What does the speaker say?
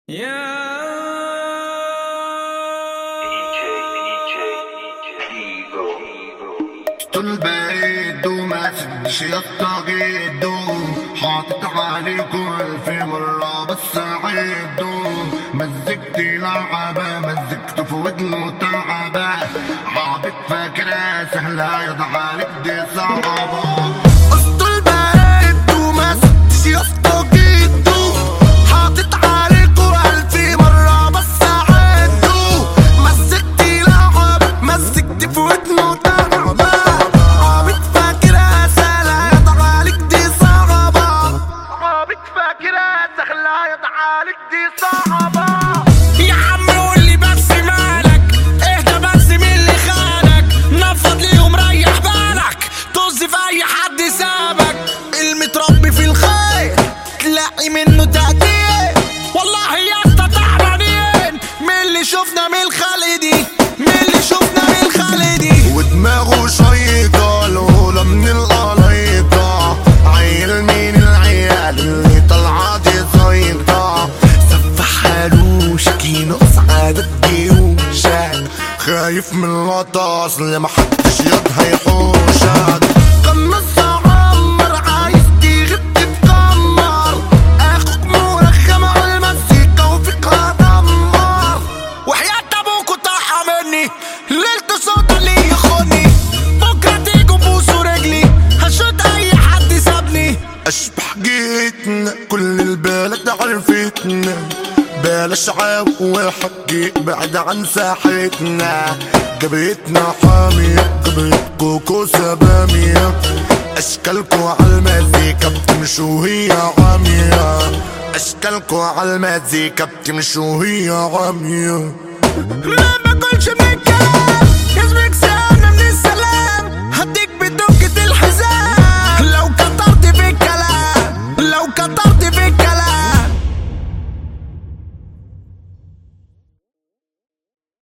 يا البعيد وما سدش يطاقيد حاطط عليكم ألف مرة بس عيد مزقتي لعبة مزقت في ودنه تعبة عابك فاكرة سهلة يضع لك دي صعبة قصت البعيد وما سدش يطاقيد حاطط عليكم ألف مرة بس عيد مزقتي لعبة مزقت في ودنه تعبة عابك فاكرة سهلة يضع لك دي صعبة عابك فاكرة سهلة يضع لك دي صعبة يا عم قول لي بس مالك اهدى بس من اللي خانك نفض ليهم ريح بالك طز في اي حد سابك المتربي في الخير تلاقي منه تقدير والله يا اسطى تعبانين من اللي شفنا من الخالدي من اللي شفنا من الخالدي ودماغه شيطة الأولى من القليطة عيل مين العيال اللي طلعة دي زيطة سفح حالوش كينقص عادة جيوشك خايف من الغطاس اللي محدش يد هيحوشك قمص عمر عايز تغيب تتكمر اخوك مرخم على المزيكا وفيك دمر وحياة ابوكوا طاحة مني ليلة صوت اللي يخوني بكرة تيجوا بوسوا رجلي هشوت اي حد سابني اشبح جيتنا كل البلد عرفتنا بلاش عاق وحكي بعد عن ساحتنا جبهتنا حامية جبهة كوكو سبامية اشكالكو عالمزيكا بتمشوا وهي عامية اشكالكو عالمزيكا بتمشوا وهي عامية ما باكلش من